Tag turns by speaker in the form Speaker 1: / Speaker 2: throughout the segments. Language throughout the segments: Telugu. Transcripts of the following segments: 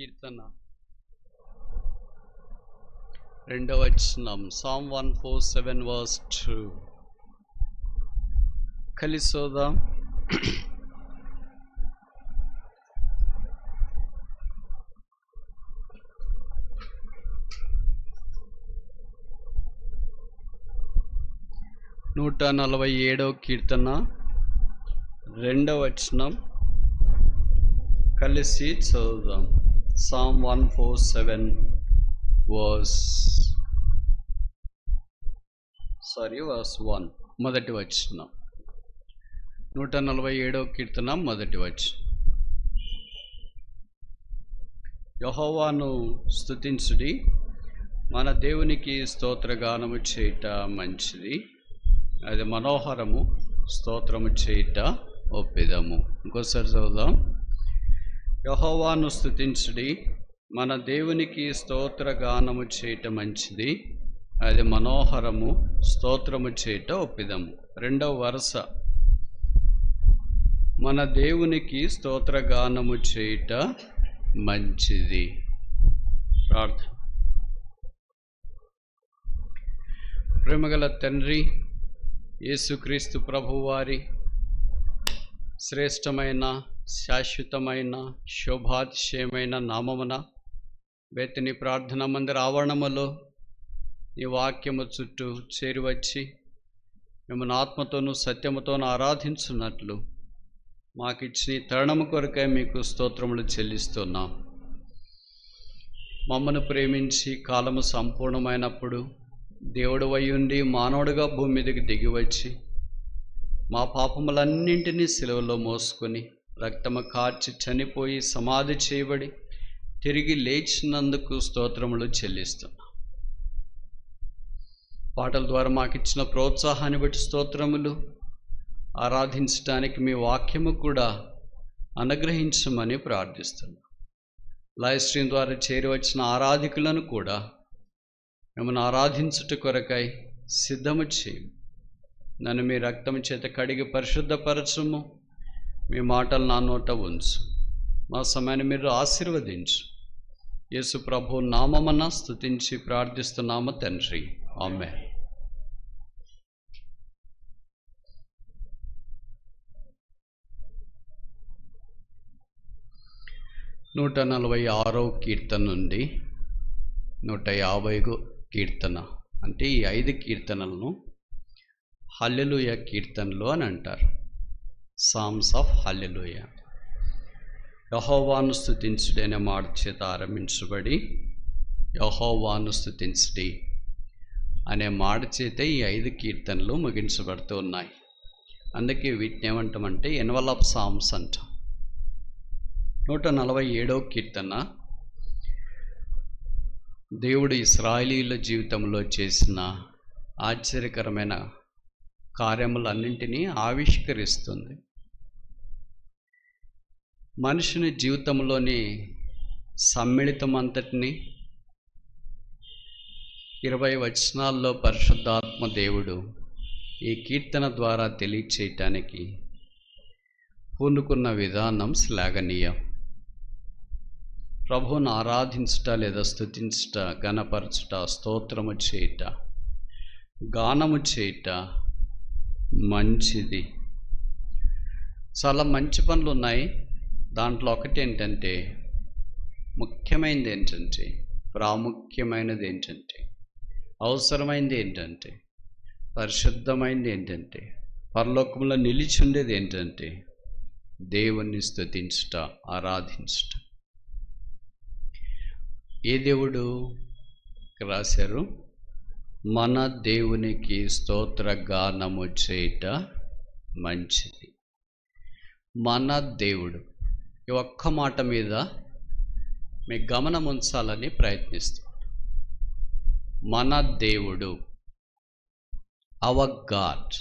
Speaker 1: కీర్తన రెండవ వచనం Psalm one four seven verse two కలిసోదాం నూట నలభై ఏడవ కీర్తన రెండవ వచనం కలిసి చదువుదాం Psalm one four seven verse sorry verse one మొదటి వచనం నూట నలభై ఏడవ కీర్తన మొదటి వచనం యహోవాను స్తుతించుడి మన దేవునికి స్తోత్రగానము చేయుట మంచిది అది మనోహరము స్తోత్రము చేయుట ఒప్పిదము ఇంకోసారి చదువుదాం యహోవాను స్తుతించుడి మన దేవునికి స్తోత్రగానము చేయట మంచిది అది మనోహరము స్తోత్రము చేయట ఒప్పిదము రెండవ వరుస మన దేవునికి స్తోత్రగానము చేయుట మంచిది ప్రార్థన ప్రేమగల తండ్రి యేసుక్రీస్తు ప్రభువారి శ్రేష్టమైన శాశ్వతమైన శోభాతిశయమైన నామమున బెత్తని ప్రార్థన మందిర ఆవరణములో ఈ వాక్యము చుట్టూ చేరివచ్చి మిమ్మల్ని ఆత్మతోనూ సత్యముతోనూ ఆరాధించున్నట్లు మాకు ఇచ్చిన ఈ తరుణము కొరకై మీకు స్తోత్రములు చెల్లిస్తున్నాం మమ్మను ప్రేమించి కాలము సంపూర్ణమైనప్పుడు దేవుడు ఉండి మానవుడిగా భూమి మీదకి దిగివచ్చి మా పాపములన్నింటినీ సిలువలో మోసుకొని రక్తము కార్చి చనిపోయి సమాధి చేయబడి తిరిగి లేచినందుకు స్తోత్రములు చెల్లిస్తున్నాం పాటల ద్వారా మాకు ఇచ్చిన ప్రోత్సాహాన్ని బట్టి స్తోత్రములు ఆరాధించడానికి మీ వాక్యము కూడా అనుగ్రహించమని ప్రార్థిస్తున్నాం లైవ్ స్ట్రీమ్ ద్వారా చేరి వచ్చిన ఆరాధికులను కూడా మిమ్మల్ని ఆరాధించుట కొరకై సిద్ధము చేయి నన్ను మీ రక్తము చేత కడిగి పరిశుద్ధపరచుము మీ మాటలు నా నోట ఉంచు మా సమయాన్ని మీరు ఆశీర్వదించు యేసు ప్రభు నామమన్న స్తుతించి ప్రార్థిస్తున్నాము తండ్రి ఆమె నూట నలభై ఆరో కీర్తన నుండి నూట యాభై కీర్తన అంటే ఈ ఐదు కీర్తనలను హల్లెలూయ కీర్తనలు అని అంటారు సామ్స్ ఆఫ్ హల్లెలూయ యహోవాను స్థుతించుడి అనే మాట చేత ఆరంభించబడి యహోవాను స్థుతించుడి అనే మాట చేత ఈ ఐదు కీర్తనలు ముగించబడుతూ ఉన్నాయి అందుకే వీటిని ఏమంటామంటే ఎన్వలప్ సామ్స్ అంటాం నూట నలభై ఏడవ కీర్తన దేవుడు ఇస్రాయలీల జీవితంలో చేసిన ఆశ్చర్యకరమైన కార్యములన్నింటినీ ఆవిష్కరిస్తుంది మనుషుని జీవితంలోని సమ్మిళితం అంతటిని ఇరవై వచనాల్లో పరిశుద్ధాత్మ దేవుడు ఈ కీర్తన ద్వారా తెలియచేయటానికి పూనుకున్న విధానం శ్లాఘనీయం ప్రభువును ఆరాధించుట లేదా స్థుతించుట గణపరచుట స్తోత్రము చేయుట గానము చేయుట మంచిది చాలా మంచి పనులు ఉన్నాయి దాంట్లో ఒకటి ఏంటంటే ముఖ్యమైనది ఏంటంటే ప్రాముఖ్యమైనది ఏంటంటే అవసరమైనది ఏంటంటే పరిశుద్ధమైనది ఏంటంటే పరలోకంలో నిలిచి ఉండేది ఏంటంటే దేవుణ్ణి స్థుతించుట ఆరాధించుట ఏ దేవుడు రాశారు మన దేవునికి స్తోత్ర గానము చేయుట మంచిది మన దేవుడు ఈ ఒక్క మాట మీద మీ గమనం ఉంచాలని ప్రయత్నిస్తాం మన దేవుడు అవర్ గాడ్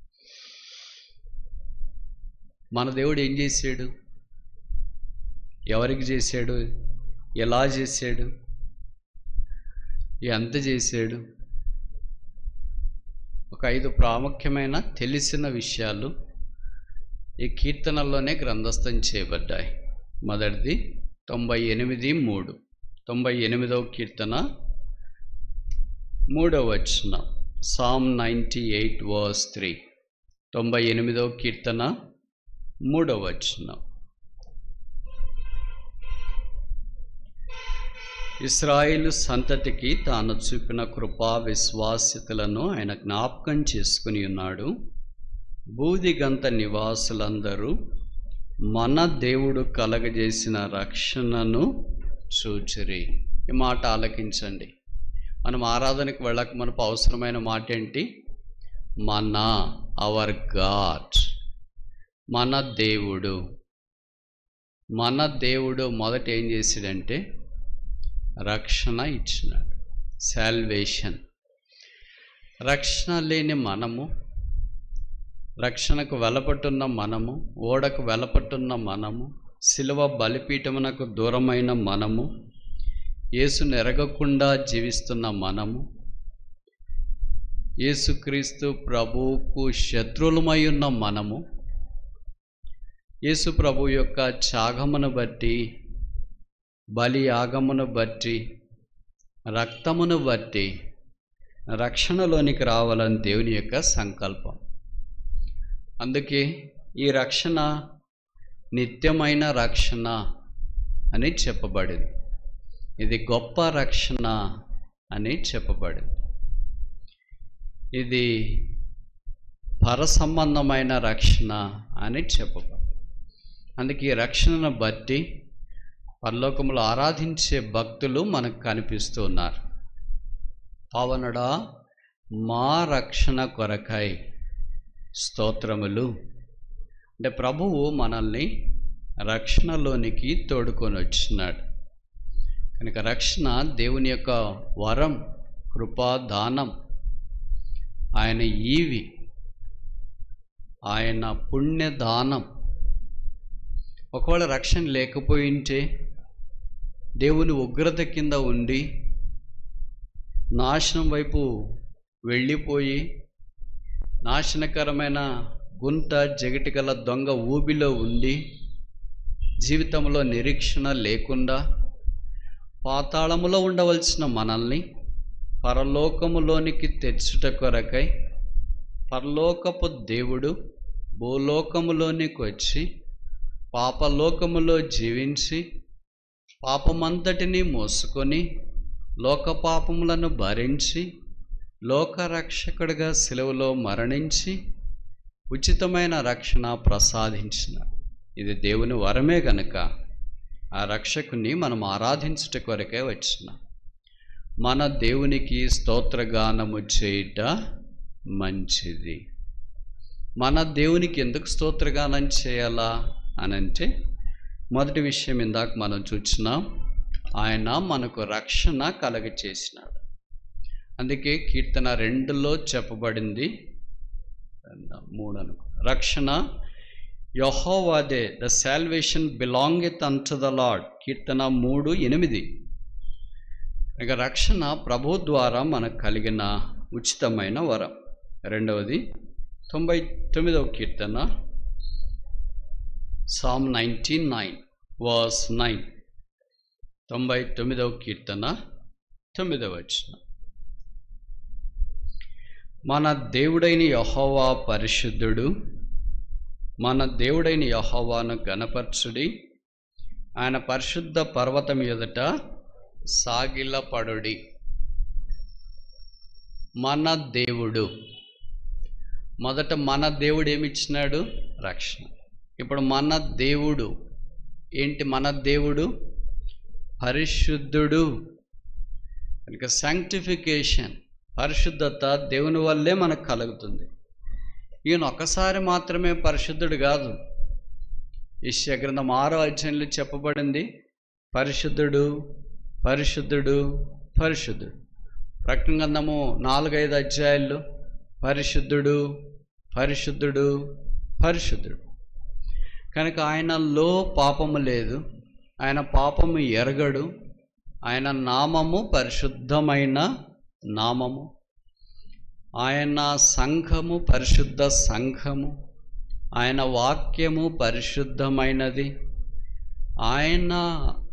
Speaker 1: మన దేవుడు ఏం చేశాడు ఎవరికి చేశాడు ఎలా చేశాడు ఎంత చేశాడు ఒక ఐదు ప్రాముఖ్యమైన తెలిసిన విషయాలు ఈ కీర్తనల్లోనే గ్రంథస్థం చేయబడ్డాయి మొదటిది తొంభై ఎనిమిది మూడు తొంభై ఎనిమిదవ కీర్తన మూడవ వచనం Psalm ninety eight verse three తొంభై ఎనిమిదవ కీర్తన మూడవ వచనం ఇస్రాయిలు సంతతికి తాను చూపిన కృపా విశ్వాస్యతలను ఆయన జ్ఞాపకం చేసుకుని ఉన్నాడు బూదిగంత నివాసులందరూ మన దేవుడు కలగజేసిన రక్షణను చూచిరి ఈ మాట ఆలకించండి మనం ఆరాధనకు వెళ్ళక మనకు అవసరమైన మాట ఏంటి మన అవర్ గాడ్ మన దేవుడు మన దేవుడు మొదట ఏం చేసాడంటే రక్షణ ఇచ్చినాడు శాల్వేషన్ రక్షణ లేని మనము రక్షణకు వెలపట్టున్న మనము ఓడకు వెలపట్టున్న మనము శిలువ బలిపీఠమునకు దూరమైన మనము యేసును ఎరగకుండా జీవిస్తున్న మనము యేసుక్రీస్తు ప్రభువుకు శత్రువులమై ఉన్న మనము యేసు ప్రభు యొక్క త్యాగమును బట్టి బలి యాగమును బట్టి రక్తమును బట్టి రక్షణలోనికి రావాలని దేవుని యొక్క సంకల్పం అందుకే ఈ రక్షణ నిత్యమైన రక్షణ అని చెప్పబడింది ఇది గొప్ప రక్షణ అని చెప్పబడింది ఇది పరసంబంధమైన రక్షణ అని చెప్పబడింది అందుకే ఈ రక్షణను బట్టి పరలోకములు ఆరాధించే భక్తులు మనకు కనిపిస్తూ ఉన్నారు పవనుడా మా రక్షణ కొరకై స్తోత్రములు అంటే ప్రభువు మనల్ని రక్షణలోనికి తోడుకొని వచ్చినాడు కనుక రక్షణ దేవుని యొక్క వరం కృపా దానం ఆయన ఈవి ఆయన పుణ్యదానం ఒకవేళ రక్షణ లేకపోయింటే దేవుని ఉగ్రత కింద ఉండి నాశనం వైపు వెళ్ళిపోయి నాశనకరమైన గుంట జగటిగల దొంగ ఊబిలో ఉండి జీవితంలో నిరీక్షణ లేకుండా పాతాళములో ఉండవలసిన మనల్ని పరలోకములోనికి తెచ్చుట కొరకై పరలోకపు దేవుడు భూలోకములోనికి వచ్చి పాపలోకములో జీవించి పాపమంతటిని మోసుకొని లోక పాపములను భరించి లోకరక్షకుడిగా సెలవులో మరణించి ఉచితమైన రక్షణ ప్రసాదించిన ఇది దేవుని వరమే గనుక ఆ రక్షకుని మనం ఆరాధించుట కొరకే వచ్చిన మన దేవునికి స్తోత్రగానము చేయుట మంచిది మన దేవునికి ఎందుకు స్తోత్రగానం చేయాలా అని అంటే మొదటి విషయం ఇందాక మనం చూసినాం ఆయన మనకు రక్షణ కలగ చేసినాడు అందుకే కీర్తన రెండులో చెప్పబడింది మూడు అనుకో రక్షణ యహోవాదే the salvation belongeth unto the Lord కీర్తన మూడు ఎనిమిది ఇక రక్షణ ప్రభు ద్వారా మనకు కలిగిన ఉచితమైన వరం రెండవది తొంభై తొమ్మిదవ కీర్తన Psalm ninety nine verse nine తొంభై తొమ్మిదవ కీర్తన తొమ్మిదవ వచ్చిన మన దేవుడైన యహోవా పరిశుద్ధుడు మన దేవుడైన యహోవాను గణపరచుడి ఆయన పరిశుద్ధ పర్వతం ఎదుట సాగిలపడుడి మన దేవుడు మొదట మన దేవుడు ఏమిచ్చినాడు రక్షణ ఇప్పుడు మన దేవుడు ఏంటి మన దేవుడు పరిశుద్ధుడు కనుక శాంక్టిఫికేషన్ పరిశుద్ధత దేవుని వల్లే మనకు కలుగుతుంది ఈయన ఒక్కసారి మాత్రమే పరిశుద్ధుడు కాదు ఈశ్య గ్రంథం ఆరో అధ్యాయంలో చెప్పబడింది పరిశుద్ధుడు పరిశుద్ధుడు పరిశుద్ధుడు ప్రకటన గ్రంథము నాలుగైదు అధ్యాయాల్లో పరిశుద్ధుడు పరిశుద్ధుడు పరిశుద్ధుడు కనుక ఆయనలో పాపము లేదు ఆయన పాపము ఎరగడు ఆయన నామము పరిశుద్ధమైన నామము ఆయన సంఘము పరిశుద్ధ సంఘము ఆయన వాక్యము పరిశుద్ధమైనది ఆయన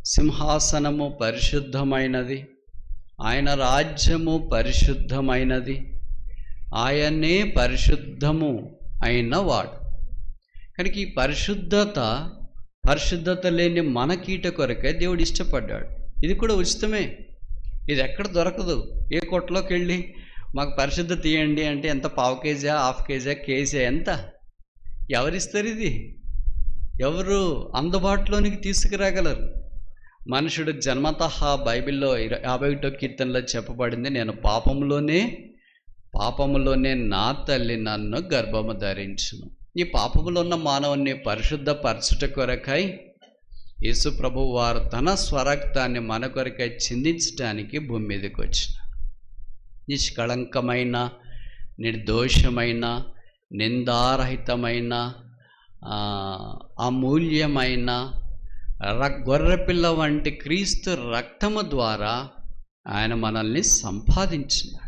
Speaker 1: సింహాసనము పరిశుద్ధమైనది ఆయన రాజ్యము పరిశుద్ధమైనది ఆయనే పరిశుద్ధము అయిన వాడు కనుక ఈ పరిశుద్ధత పరిశుద్ధత లేని మన కీట కొరకే దేవుడు ఇష్టపడ్డాడు ఇది కూడా ఉచితమే ఇది ఎక్కడ దొరకదు ఏ కొట్టలోకి వెళ్ళి మాకు పరిశుద్ధత తీయండి అంటే ఎంత పావు కేజా హాఫ్ కేజా కేజీ ఎంత ఎవరిస్తారు ఇది ఎవరు అందుబాటులోనికి తీసుకురాగలరు మనుషుడు జన్మత బైబిల్లో ఇర- యాభై ఒకటో కీర్తనలో చెప్పబడింది నేను పాపంలోనే పాపములోనే నా తల్లి నన్ను గర్భము ధరించును ఈ పాపములో ఉన్న మానవుని పరిశుద్ధపరచుట కొరకై యేసు ప్రభు వారు తన స్వరక్తాన్ని మన కొరకై చిందించడానికి భూమి మీదకి వచ్చిన నిష్కళంకమైన నిర్దోషమైన నిందారహితమైన ఆ, అమూల్యమైన ర- గొర్రెపిల్ల వంటి క్రీస్తు రక్తము ద్వారా ఆయన మనల్ని సంపాదించినాడు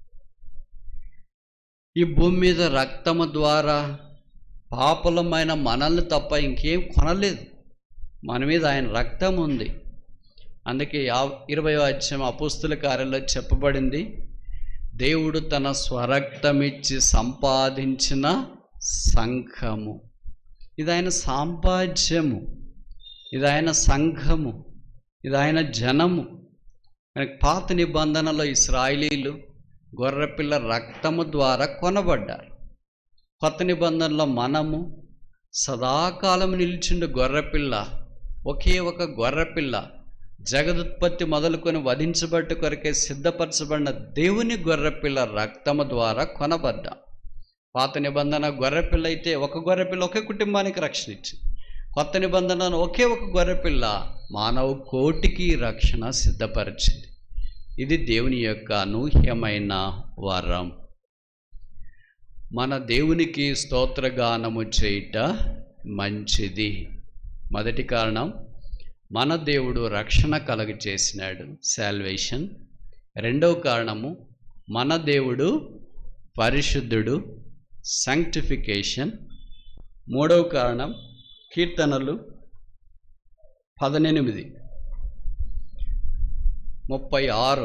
Speaker 1: ఈ భూమి మీద రక్తము ద్వారా పాపలమైన మనల్ని తప్ప ఇంకేం కొనలేదు మన మీద ఆయన రక్తం ఉంది అందుకే యా ఇరవై అధ్యాయం అపుస్తుల కార్యంలో చెప్పబడింది దేవుడు తన స్వరక్తమిచ్చి సంపాదించిన సంఘము ఇది ఆయన సాంపాద్యము ఇది ఆయన సంఘము ఇది ఆయన జనము మనకి పాత నిబంధనలో ఇస్రాయిలీలు గొర్రెపిల్ల రక్తము ద్వారా కొనబడ్డారు కొత్త నిబంధనలో మనము సదాకాలం నిలిచిండు గొర్రెపిల్ల ఒకే ఒక గొర్రెపిల్ల జగదుత్పత్తి మొదలుకొని వధించబట్టు కొరకే సిద్ధపరచబడిన దేవుని గొర్రెపిల్ల రక్తము ద్వారా కొనబడ్డాం పాత నిబంధన గొర్రెపిల్ల అయితే ఒక గొర్రెపిల్ల ఒకే కుటుంబానికి రక్షణ ఇచ్చింది కొత్త నిబంధన ఒకే ఒక గొర్రెపిల్ల మానవ కోటికి రక్షణ సిద్ధపరిచింది ఇది దేవుని యొక్క అనూహ్యమైన వరం మన దేవునికి స్తోత్రగానము చేయుట మంచిది మొదటి కారణం మన దేవుడు రక్షణ కలుగ చేసినాడు శాల్వేషన్ రెండవ కారణము మన దేవుడు పరిశుద్ధుడు సాంక్టిఫికేషన్ మూడవ కారణం కీర్తనలు పదనెనిమిది ముప్పై ఆరు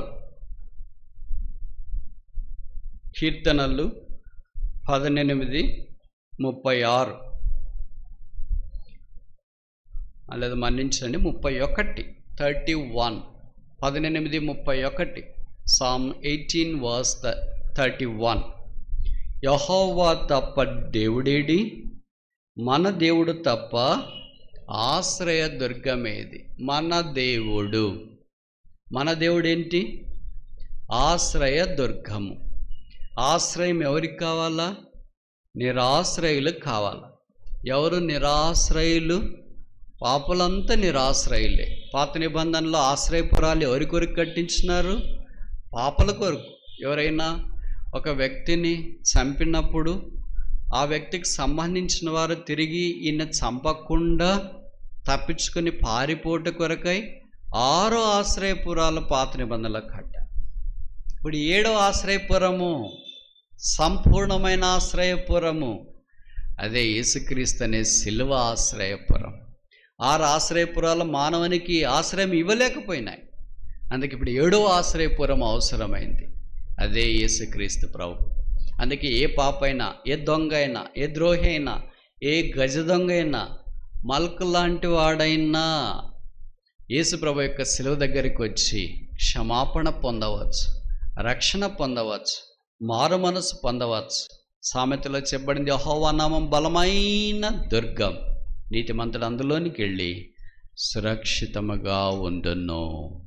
Speaker 1: కీర్తనలు పదనెనిమిది ముప్పై ఆరు లేదా మన్నించండి ముప్పై ఒకటి థర్టీ వన్ పదినెనిమిది ముప్పై ఒకటి Psalm eighteen verse thirty one యహోవా తప్ప దేవుడేడి మన దేవుడు తప్ప ఆశ్రయ దుర్గమేది మన దేవుడు మన దేవుడు ఏంటి ఆశ్రయ దుర్గము ఆశ్రయం ఎవరికి కావాలా నిరాశ్రయులకు కావాలా ఎవరు నిరాశ్రయులు పాపులంతా నిరాశ్రయులే పాత నిబంధనలో ఆశ్రయపురాలు ఎవరి కొరకు కట్టించినారు పాపల కొరకు ఎవరైనా ఒక వ్యక్తిని చంపినప్పుడు ఆ వ్యక్తికి సంబంధించిన వారు తిరిగి ఈయన చంపకుండా తప్పించుకొని పారిపోట కొరకై ఆరో ఆశ్రయపురాలు పాత నిబంధనలు కట్టారు ఇప్పుడు ఏడో ఆశ్రయపురము సంపూర్ణమైన ఆశ్రయపురము అదే యేసుక్రీస్తు అనే శిల్వ ఆశ్రయపురం ఆరు ఆశ్రయపురాలు మానవునికి ఆశ్రయం ఇవ్వలేకపోయినాయి అందుకే ఇప్పుడు ఏడో ఆశ్రయపురం అవసరమైంది అదే యేసుక్రీస్తు ప్రభు అందుకే ఏ పాప అయినా ఏ దొంగ అయినా ఏ ద్రోహి అయినా ఏ గజ దొంగ అయినా మల్కు లాంటి వాడైనా యేసు ప్రభు యొక్క శిలువ దగ్గరికి వచ్చి క్షమాపణ పొందవచ్చు రక్షణ పొందవచ్చు మారు మనసు పొందవచ్చు సామెతలో చెప్పబడింది యెహోవా నామం బలమైన దుర్గం నీతిమంతుడు అందులోనికి వెళ్ళి సురక్షితముగా ఉండును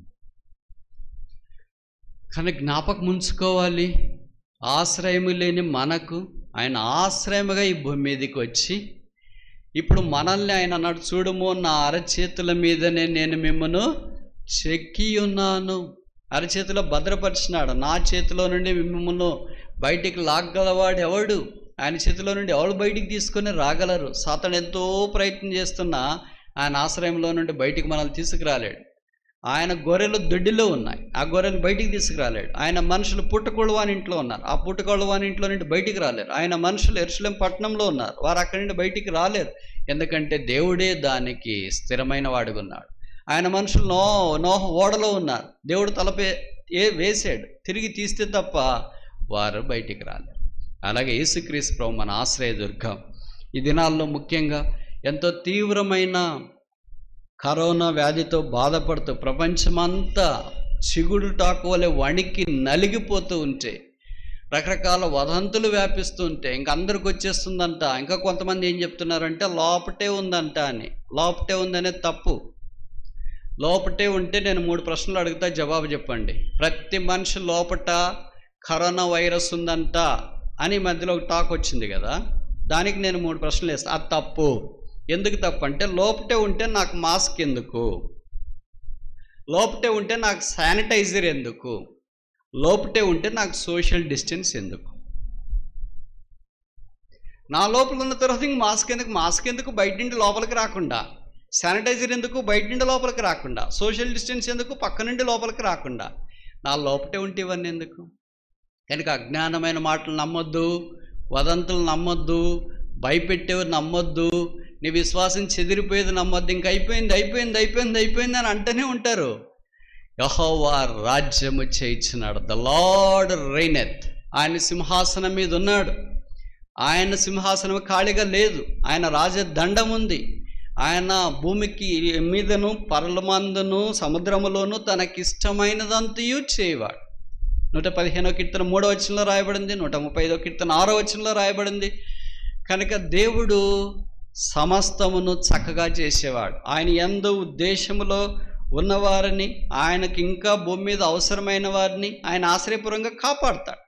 Speaker 1: కానీ జ్ఞాపకం ఉంచుకోవాలి ఆశ్రయము లేని మనకు ఆయన ఆశ్రయముగా ఈ భూమి మీదకి వచ్చి ఇప్పుడు మనల్ని ఆయన అన్నాడు చూడము నా అరచేతుల మీదనే నేను మిమ్మను చెక్కి ఉన్నాను అరచేతిలో భద్రపరిచినాడు నా చేతిలో నుండి మిమ్మల్ని బయటికి లాగ్గలవాడు ఎవడు ఆయన చేతిలో నుండి ఎవడు బయటికి తీసుకొని రాగలరు సాతను ఎంతో ప్రయత్నం చేస్తున్నా ఆయన ఆశ్రయంలో నుండి బయటికి మనల్ని తీసుకురాలేడు ఆయన గొర్రెలు దొడ్డిలో ఉన్నాయి ఆ గొర్రెలు బయటికి తీసుకురాలేడు ఆయన మనుషులు పుట్టకొళవాని ఇంట్లో ఉన్నారు ఆ పుట్టకొళవాని ఇంట్లో నుండి బయటికి రాలేరు ఆయన మనుషులు ఎరుసలేం పట్టణంలో ఉన్నారు వారు అక్కడి నుండి బయటికి రాలేరు ఎందుకంటే దేవుడే దానికి స్థిరమైన వాడుగా ఉన్నాడు ఆయన మనుషులు నో నోహ ఓడలో ఉన్నారు దేవుడు తలపే ఏ వేసాడు తిరిగి తీస్తే తప్ప వారు బయటికి రాలేరు అలాగే యేసుక్రీస్తు ప్రభు మన ఆశ్రయ దుర్గం ఈ దినాల్లో ముఖ్యంగా ఎంతో తీవ్రమైన కరోనా వ్యాధితో బాధపడుతూ ప్రపంచమంతా చిగుడు టాకు వలె వణికి నలిగిపోతూ ఉంటే రకరకాల వదంతులు వ్యాపిస్తూ ఉంటే ఇంక అందరికి వచ్చేస్తుందంట ఇంకా కొంతమంది ఏం చెప్తున్నారంటే లోపటే ఉందంట అని లోపటే ఉందనే తప్పు లోపటే ఉంటే నేను మూడు ప్రశ్నలు అడుగుతా జవాబు చెప్పండి ప్రతి మనిషి లోపట కరోనా వైరస్ ఉందంట అని మధ్యలో ఒక టాక్ వచ్చింది కదా దానికి నేను మూడు ప్రశ్నలు వేస్తాను అది తప్పు ఎందుకు తప్పు అంటే లోపటే ఉంటే నాకు మాస్క్ ఎందుకు లోపటే ఉంటే నాకు శానిటైజర్ ఎందుకు లోపటే ఉంటే నాకు సోషల్ డిస్టెన్స్ ఎందుకు నా లోపల ఉన్న తర్వాత ఇంక మాస్క్ ఎందుకు మాస్క్ ఎందుకు బయట నుండి లోపలికి రాకుండా శానిటైజర్ ఎందుకు బయట నుండి లోపలికి రాకుండా సోషల్ డిస్టెన్స్ ఎందుకు పక్క నుండి లోపలికి రాకుండా నా లోపటే ఉంటే ఇవన్నీ ఎందుకు కనుక అజ్ఞానమైన మాటలు నమ్మొద్దు వదంతులు నమ్మొద్దు భయపెట్టేవి నమ్మొద్దు నీ విశ్వాసం చెదిరిపోయేది నమ్మొద్దు ఇంక అయిపోయింది అయిపోయింది అయిపోయింది అయిపోయింది అని అంటూనే ఉంటారు యహోవా రాజ్యము చేయించినాడు ద లార్డ్ రైనెత్ ఆయన సింహాసనం మీద ఉన్నాడు ఆయన సింహాసనం ఖాళీగా లేదు ఆయన రాజదండం ఉంది ఆయన భూమికి మీదను పరలమందును సముద్రములోను తనకిష్టమైనదంతయు చేయవాడు నూట పదిహేనో కీర్తన మూడో వచనంలో రాయబడింది నూట ముప్పై ఐదో కీర్తన ఆరో వచనంలో రాయబడింది కనుక దేవుడు సమస్తమును చక్కగా చేసేవాడు ఆయన ఎందు ఉద్దేశములో ఉన్నవారిని ఆయనకి ఇంకా భూమి మీద అవసరమైన వారిని ఆయన ఆశ్రయపురంగా కాపాడతాడు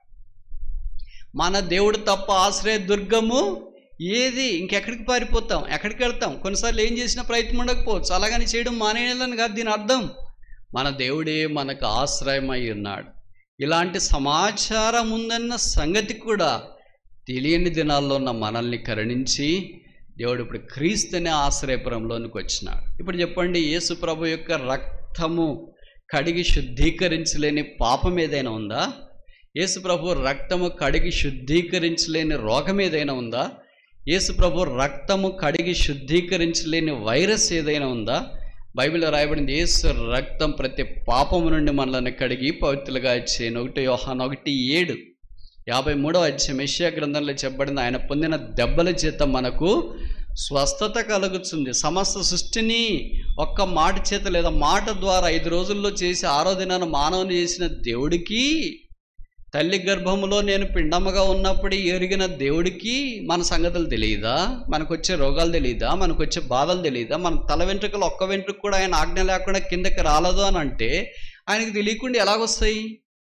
Speaker 1: మన దేవుడు తప్ప ఆశ్రయ దుర్గము ఏది ఇంకెక్కడికి పారిపోతాం ఎక్కడికి వెళ్తాం కొన్నిసార్లు ఏం చేసిన ప్రయత్నం ఉండకపోవచ్చు అలాగని చేయడం మానేయాలని కాదు దీని అర్థం మన దేవుడే మనకు ఆశ్రయమై ఉన్నాడు ఇలాంటి సమాచారం ఉందన్న సంగతి కూడా తెలియని దినాల్లో ఉన్న మనల్ని కరుణించి దేవుడు ఇప్పుడు క్రీస్తునే ఆశ్రయపురంలోనికి వచ్చినాడు ఇప్పుడు చెప్పండి యేసు ప్రభు యొక్క రక్తము కడిగి శుద్ధీకరించలేని పాపం ఏదైనా ఉందా యేసు ప్రభు రక్తము కడిగి శుద్ధీకరించలేని రోగం ఏదైనా ఉందా యేసు ప్రభు రక్తము కడిగి శుద్ధీకరించలేని వైరస్ ఏదైనా ఉందా బైబిల్లో రాయబడింది యేసు రక్తం ప్రతి పాపము నుండి మనల్ని కడిగి పవిత్రులుగా చేయను ఒకటి యోహాన్ ఒకటి ఏడు యాభై మూడో అధ్యాయం మెషియా గ్రంథంలో చెప్పబడింది ఆయన పొందిన దెబ్బల చేత మనకు స్వస్థత కలుగుతుంది సమస్త సృష్టిని ఒక్క మాట చేత లేదా మాట ద్వారా ఐదు రోజుల్లో చేసి ఆరో దినాన మానవుని చేసిన దేవుడికి తల్లి గర్భములో నేను పిండమ్మగా ఉన్నప్పుడు ఎరిగిన దేవుడికి మన సంగతులు తెలియదా మనకు వచ్చే రోగాలు తెలియదా మనకు వచ్చే బాధలు తెలియదా మన తల వెంట్రుకలు ఒక్క వెంట్రుక కూడా ఆయన ఆజ్ఞ లేకుండా కిందకి రాలదు అని అంటే ఆయనకి తెలియకుండా ఎలాగొస్తాయి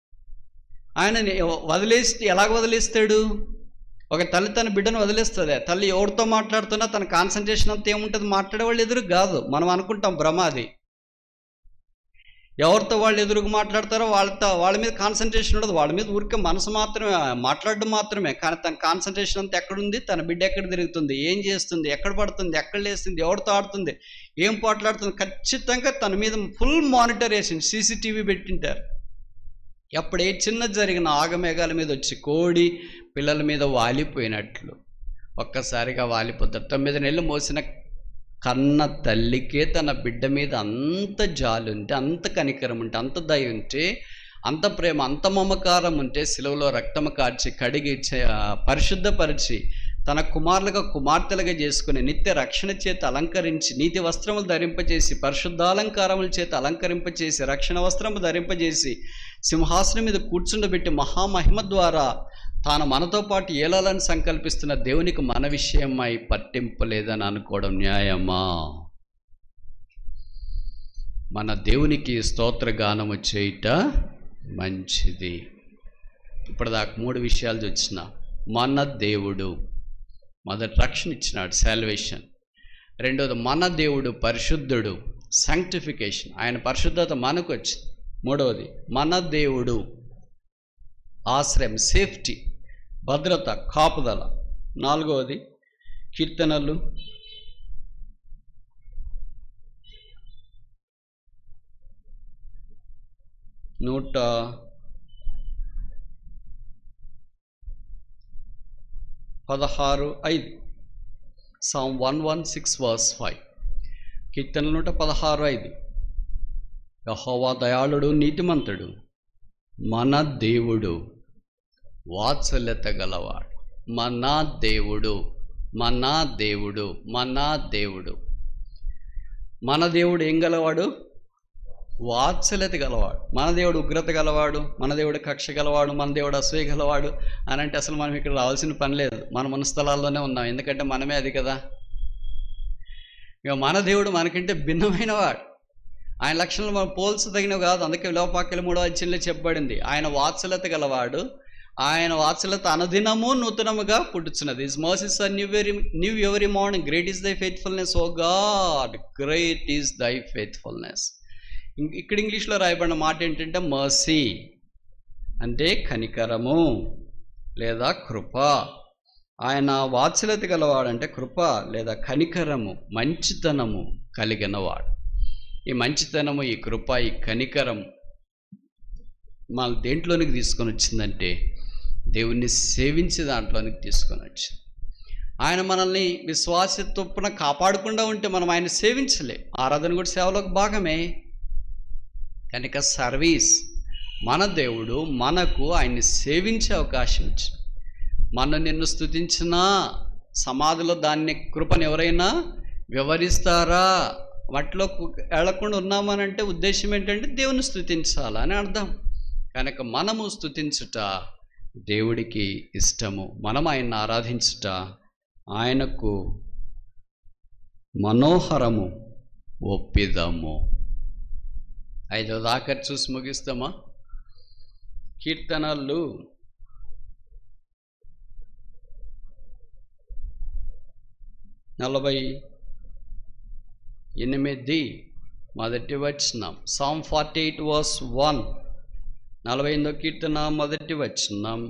Speaker 1: ఆయన వదిలేసి ఎలాగ వదిలేస్తాడు ఒక తల్లి తన బిడ్డను వదిలేస్తుంది తల్లి ఎవరితో మాట్లాడుతున్నా తన కాన్సన్ట్రేషన్ అంతా ఏముంటుంది మాట్లాడే వాళ్ళు ఎదురు కాదు మనం అనుకుంటాం భ్రమ అది ఎవరితో వాళ్ళు ఎదురుగా మాట్లాడతారో వాళ్ళతో వాళ్ళ మీద కాన్సన్ట్రేషన్ ఉండదు వాళ్ళ మీద ఊరికే మనసు మాత్రమే మాట్లాడడం మాత్రమే కానీ తన కాన్సన్ట్రేషన్ అంతా ఎక్కడుంది తన బిడ్డ ఎక్కడ తిరుగుతుంది ఏం చేస్తుంది ఎక్కడ పడుతుంది ఎక్కడ లేస్తుంది ఎవరితో ఆడుతుంది ఏం పోట్లాడుతుంది ఖచ్చితంగా తన మీద ఫుల్ మానిటరేషన్ సీసీటీవీ పెట్టింటారు ఎప్పుడు ఏ చిన్న జరిగిన ఆగమేఘాల మీద వచ్చి కోడి పిల్లల మీద వాలిపోయినట్లు ఒక్కసారిగా వాలిపోతారు తొమ్మిది నెలలు మోసిన కన్న తల్లికే తన బిడ్డ మీద అంత జాలి ఉంటే అంత కనికరం ఉంటే అంత దయ ఉంటే అంత ప్రేమ అంత మమకారం ఉంటే సిలువలో రక్తము కార్చి కడిగి చే- పరిశుద్ధపరిచి తన కుమారులుగా కుమార్తెలుగా చేసుకుని నిత్య రక్షణ చేత అలంకరించి నీతి వస్త్రములు ధరింపజేసి పరిశుద్ధాలంకారముల చేత అలంకరింపచేసి రక్షణ వస్త్రము ధరింపజేసి సింహాసనం మీద కూర్చుండబెట్టి మహామహిమ ద్వారా తాను మనతో పాటు ఏలాలని సంకల్పిస్తున్న దేవునికి మన విషయమై పట్టింపలేదని అనుకోవడం న్యాయమా మన దేవునికి స్తోత్రగానము చేయుట మంచిది ఇప్పటిదాకా మూడు విషయాలు చూసిన మన దేవుడు మొదటి రక్షణ ఇచ్చినాడు సాల్వేషన్ రెండోది మన దేవుడు పరిశుద్ధుడు సాంక్టిఫికేషన్ ఆయన పరిశుద్ధత మనకు వచ్చింది మూడవది మన దేవుడు ఆశ్రయం సేఫ్టీ భద్రత కాపుదల నాలుగవది కీర్తనలు నూట పదహారు ఐదు Psalm one one six verse five కీర్తనలు నూట పదహారు ఐదు యహోవా దయాళుడు నీతిమంతుడు మన దేవుడు వాత్సల్యత గలవాడు మన దేవుడు మన దేవుడు మన దేవుడు మన దేవుడు ఏం గలవాడు వాత్సల్యత గలవాడు మన దేవుడు ఉగ్రత గలవాడు మన దేవుడు కక్ష గలవాడు మన దేవుడు అసూయ గలవాడు అని అంటే అసలు మనం ఇక్కడ రావాల్సిన పని లేదు మన మన స్థలాల్లోనే ఉన్నాం ఎందుకంటే మనమే అది కదా ఇక మన దేవుడు మనకంటే భిన్నమైన వాడు ఆయన లక్షణాలు మనం పోల్చదగినవి కాదు అందుకే లోపాకలి మూడో అధ్యయంలో చెప్పబడింది ఆయన వాత్సల్యత గలవాడు ఆయన వాత్సల్యత అనుదినము నూతనముగా పుట్టుచున్నది his mercies are new very new every morning great is thy faithfulness O God great is thy faithfulness ఇక్కడ ఇంగ్లీష్లో రాయబడిన మాట ఏంటంటే మర్సీ అంటే కనికరము లేదా కృప ఆయన వాత్సల్యత గలవాడంటే కృప లేదా కనికరము మంచితనము కలిగినవాడు ఈ మంచితనము ఈ కృప ఈ కనికరం మన దేంట్లోనికి తీసుకొని వచ్చిందంటే దేవుణ్ణి సేవించి దాంట్లోనికి తీసుకొని వచ్చింది ఆయన మనల్ని విశ్వాస తొప్పున కాపాడకుండా ఉంటే మనం ఆయన సేవించలే ఆరాధన కూడా సేవలోకి భాగమే కనుక సర్వీస్ మన దేవుడు మనకు ఆయన్ని సేవించే అవకాశం ఇచ్చింది మన నిన్ను స్థుతించినా సమాధిలో దాన్ని కృపను ఎవరైనా వివరిస్తారా వాటిలో వెళ్లకుండా ఉన్నామనంటే ఉద్దేశం ఏంటంటే దేవుని స్థుతించాలని అర్థం కనుక మనము స్థుతించుట దేవుడికి ఇష్టము మనం ఆయన్ని ఆరాధించుట ఆయనకు మనోహరము ఒప్పిదము ఐదో దాకా చూసి ముగిస్తామా కీర్తనలు నలభై ఎనిమిది మొదటి వచనం Psalm forty eight verse one నలభై ఎనిమిదో కీర్తన మొదటి వచనం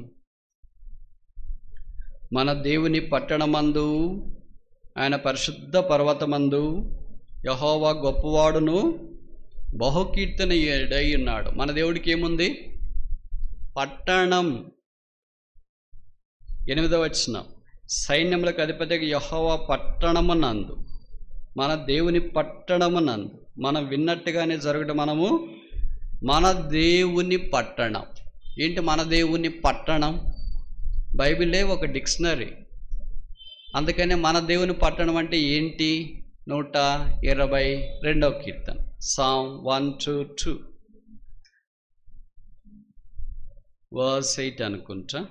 Speaker 1: మన దేవుని పట్టణమందు ఆయన పరిశుద్ధ పర్వతమందు యహోవా గొప్పవాడును బహుకీర్తన ఏడై ఉన్నాడు మన దేవుడికి ఏముంది పట్టణం ఎనిమిదవ వచనం సైన్యములకు అధిపతిగా యహోవా పట్టణమునందు మన దేవుని పట్టణమునందు మనం విన్నట్టుగానే జరగడం మనము మన దేవుని పట్టణం ఏంటి మన దేవుని పట్టణం బైబిలే ఒక డిక్షనరీ అందుకనే మన దేవుని పట్టణం అంటే ఏంటి నూట ఇరవై రెండవ కీర్తన Psalm one two two verse eight అనుకుంటా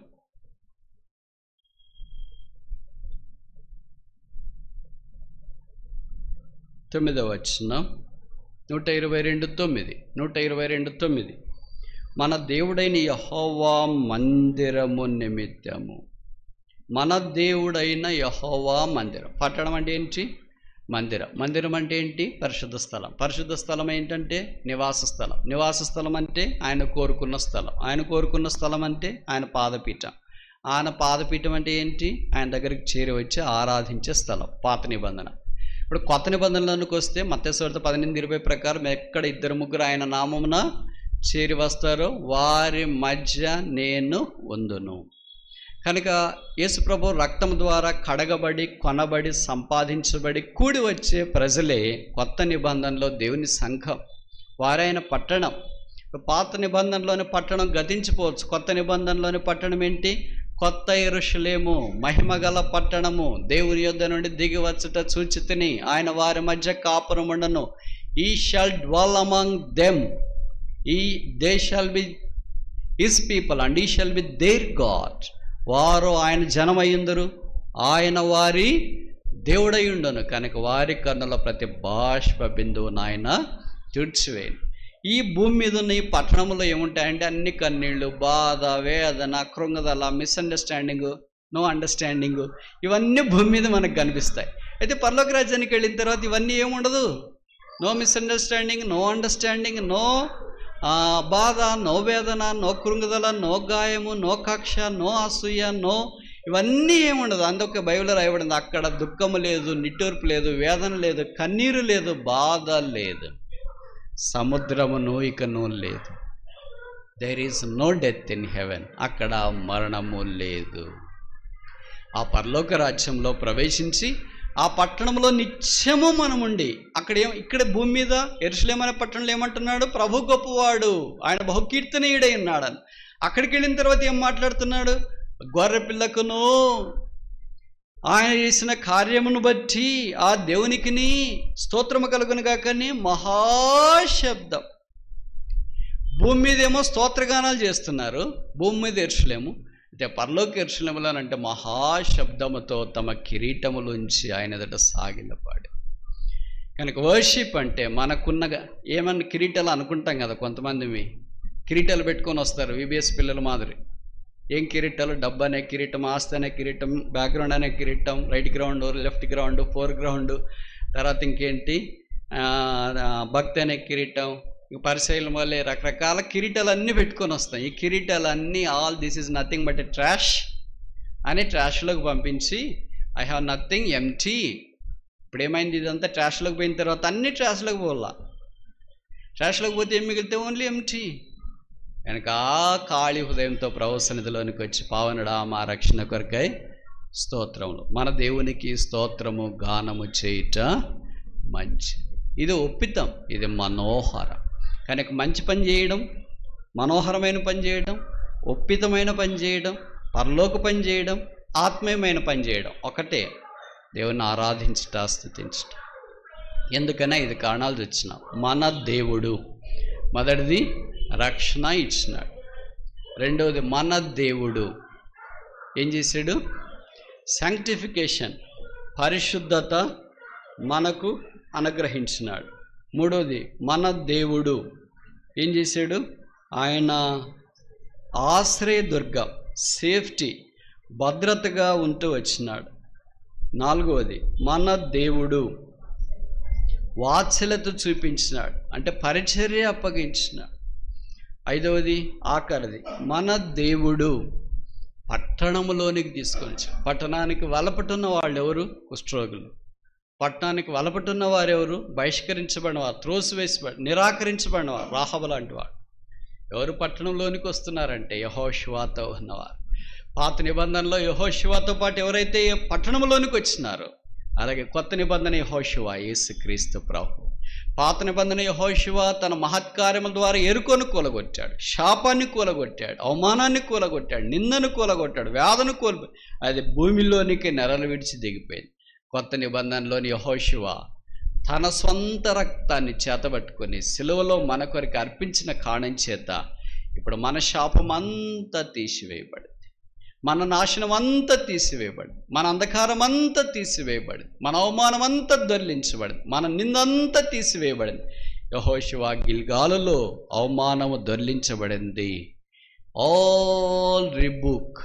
Speaker 1: తొమ్మిదవ వచ్చిన నూట ఇరవై రెండు తొమ్మిది నూట ఇరవై రెండు తొమ్మిది మన దేవుడైన యహోవా మందిరము నిమిత్తము మన దేవుడైన యహోవా మందిరం పట్టణం అంటే ఏంటి మందిరం మందిరం అంటే ఏంటి పరిశుద్ధ స్థలం పరిశుద్ధ స్థలం ఏంటంటే నివాస స్థలం నివాస స్థలం అంటే ఆయన కోరుకున్న స్థలం ఆయన కోరుకున్న స్థలం అంటే ఆయన పాదపీఠం ఆయన పాదపీఠం అంటే ఏంటి ఆయన దగ్గరికి చేరి వచ్చి ఆరాధించే స్థలం పాత నిబంధన ఇప్పుడు కొత్త నిబంధనలోనికి వస్తే మత్స్యవార్త పద్దెనిమిది ఇరవై ప్రకారం ఎక్కడ ఇద్దరు ముగ్గురు ఆయన నామమున చేరి వస్తారో వారి మధ్య నేను ఉందును కనుక యేసుప్రభు రక్తం ద్వారా కడగబడి కొనబడి సంపాదించబడి కూడి వచ్చే ప్రజలే కొత్త నిబంధనలో దేవుని సంఘం వారైన పట్టణం పాత నిబంధనలోని పట్టణం గతించిపోవచ్చు కొత్త నిబంధనలోని పట్టణం ఏంటి కొత్త ఎరుషలేము మహిమగల పట్టణము దేవుని యొద్ద నుండి దిగి వచ్చుట సూచితిని ఆయన వారి మధ్య కాపురముండను he shall dwell among them he they shall be his people and he shall be their God వారు ఆయన జనమయ్యుందరు ఆయన వారి దేవుడై ఉండను కనుక వారి కన్నుల ప్రతి బాష్ప బిందువును ఆయన తుడిచివేయను ఈ భూమి మీద ఉన్న ఈ పట్టణంలో ఏముంటాయంటే అన్ని కన్నీళ్ళు బాధ వేదన కృంగదల మిస్అండర్స్టాండింగ్ నో అండర్స్టాండింగ్ ఇవన్నీ భూమి మీద మనకు కనిపిస్తాయి అయితే పర్లోక రాజ్యానికి వెళ్ళిన తర్వాత ఇవన్నీ ఏముండదు no misunderstanding no understanding no బాధ నో వేదన నో కృంగుదల నో గాయము నో కక్ష నో అసూయ నో ఇవన్నీ ఏముండదు అందుకే బైబిల్ రాయబడింది అక్కడ దుఃఖము లేదు నిట్టూర్పు లేదు వేదన లేదు కన్నీరు లేదు బాధ లేదు సముద్రమును ఇకను లేదు there is no death in heaven అక్కడ మరణము లేదు ఆ పరలోక రాజ్యంలో ప్రవేశించి ఆ పట్టణంలో నిత్యము మనముండి అక్కడ ఏం ఇక్కడ భూమి మీద ఎరుసలేం అనే పట్టణంలో ఏమంటున్నాడు ప్రభు గొప్పవాడు ఆయన బహుకీర్తనీయుడై ఉన్నాడని అక్కడికి వెళ్ళిన తర్వాత ఏం మాట్లాడుతున్నాడు గొర్రె పిల్లకును ఆయన చేసిన కార్యమును బట్టి ఆ దేవునికిని స్తోత్రము కలుగును కాకని మహాశబ్దం భూమి మీద ఏమో స్తోత్రగానాలు చేస్తున్నారు భూమి మీద ఎరుసలేము అయితే పరలోక ఎరుసలేములు అని అంటే మహాశబ్దముతో తమ కిరీటములుంచి ఆయన ఎదుట సాగిలపాడు కనుక వర్షిప్ అంటే మనకున్న ఏమన్నా కిరీటాలు అనుకుంటాం కదా కొంతమంది మీ కిరీటాలు పెట్టుకొని వస్తారు విబిఎస్ పిల్లల మాదిరి ఏం కిరీటాలు డబ్బు అనే కిరీటం ఆస్తి అనే కిరీటం బ్యాక్గ్రౌండ్ అనే కిరీటం right ground left ground foreground తర్వాత ఇంకేంటి ఆ, భక్తి అనే కిరీటం ఇంక పరిశైలం వల్లే రకరకాల కిరీటాలు అన్నీ పెట్టుకొని వస్తాం ఈ కిరీటాలు అన్నీ all this is nothing but a trash అని ట్రాష్లోకి పంపించి ఐ హ్యావ్ నథింగ్ ఎంటీ ఇప్పుడు ఏమైంది ఇదంతా ట్రాష్లోకి పోయిన తర్వాత అన్ని ట్రాష్లోకి పోలా ట్రాష్లోకి పోతే ఏం మిగిలితే ఓన్లీ ఎంటీ కనుక ఆ ఖాళీ హృదయంతో ప్రభు సన్నిధిలోనికి వచ్చి పావనుడా మా రక్షణ కొరకై స్తోత్రములు మన దేవునికి స్తోత్రము గానము చేయుట మంచిది ఇది ఒప్పితం ఇది మనోహరం కనుక మంచి పని చేయడం మనోహరమైన పని చేయడం ఒప్పితమైన పని చేయడం పరలోక పని చేయడం ఆత్మీయమైన పని చేయడం ఒకటే దేవుని ఆరాధించుట స్థుతించుట ఎందుకన్నా ఇది కారణాలు తెచ్చిన మన దేవుడు మొదటిది రక్షణ ఇచ్చినాడు రెండవది మన దేవుడు ఏం చేశాడు శాంక్టిఫికేషన్ పరిశుద్ధత మనకు అనుగ్రహించినాడు మూడవది మన దేవుడు ఏం చేశాడు ఆయన ఆశ్రయదుర్గం సేఫ్టీ భద్రతగా ఉంటూ వచ్చినాడు నాలుగవది మన దేవుడు వాత్సల్యత చూపించినాడు అంటే పరిచర్య అప్పగించినాడు ఐదవది ఆఖరిది మన దేవుడు పట్టణములోనికి తీసుకొని వచ్చాడు. పట్టణానికి వలపటున్న వాళ్ళు ఎవరు కుష్ఠరోగులు పట్టణానికి వలపటున్న వారెవరు బహిష్కరించబడిన వారు త్రోసివేసబడి నిరాకరించబడిన వారు రాహబ లాంటి వారు ఎవరు పట్టణంలోనికి వస్తున్నారంటే యహోశివాతో ఉన్నవారు పాత నిబంధనలో యహోశివాతో పాటు ఎవరైతే పట్టణంలోనికి వచ్చినారో అలాగే కొత్త నిబంధన యహోశివ యేసు క్రీస్తు ప్రభు పాత నిబంధన యహోశివ తన మహత్కార్యముల ద్వారా ఎరుకొని కూలగొట్టాడు శాపాన్ని కూలగొట్టాడు అవమానాన్ని కూలగొట్టాడు నిందను కూలగొట్టాడు వ్యాధను కూల అది భూమిలోనికి నెరలు విడిచి దిగిపోయింది కొత్త నిబంధనలోని యహోశివ తన సొంత రక్తాన్ని చేతబట్టుకొని సిలువలో మన కొరకు అర్పించిన కారణం చేత ఇప్పుడు మన శాపం అంతా తీసివేయబడింది మన నాశనం అంతా తీసివేయబడింది మన అంధకారం అంతా తీసివేయబడింది మన అవమానం అంతా దొర్లించబడింది మన నిందంతా తీసివేయబడింది యహోశివ గిల్గాలులో అవమానము దొర్లించబడింది all rebuke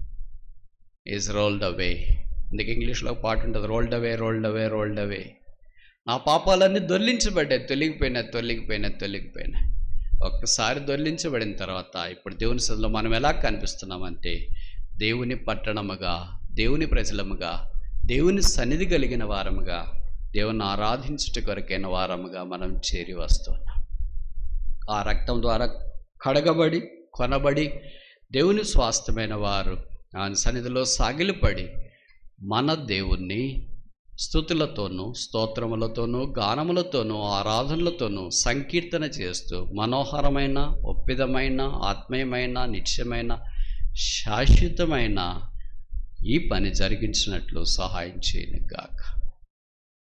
Speaker 1: is rolled away అందుకే ఇంగ్లీష్లో ఒక పాట ఉంటుంది rolled away rolled away rolled away నా పాపాలన్నీ దొర్లించబడ్డాయి తొలగిపోయినాయి తొలగిపోయినాయి తొలగిపోయినాయి ఒక్కసారి దొర్లించబడిన తర్వాత ఇప్పుడు దేవుని సదిలో మనం ఎలా కనిపిస్తున్నామంటే దేవుని పట్టణముగా దేవుని ప్రజలముగా దేవుని సన్నిధి కలిగిన వారముగా దేవుని ఆరాధించుట కొరకైన వారముగా మనం చేరి వస్తున్నాం ఆ రక్తం ద్వారా కడగబడి కొనబడి దేవుని స్వాస్థ్యమైన వారు ఆయన సన్నిధిలో సాగిలపడి మన దేవుణ్ణి స్థుతులతోనూ స్తోత్రములతోనూ గానములతోనూ ఆరాధనలతోనూ సంకీర్తన చేస్తూ మనోహరమైన ఒప్పిదమైన ఆత్మీయమైన నిత్యమైన శాశ్వతమైన ఈ పని జరిగించినట్లు సహాయం చేయను గాక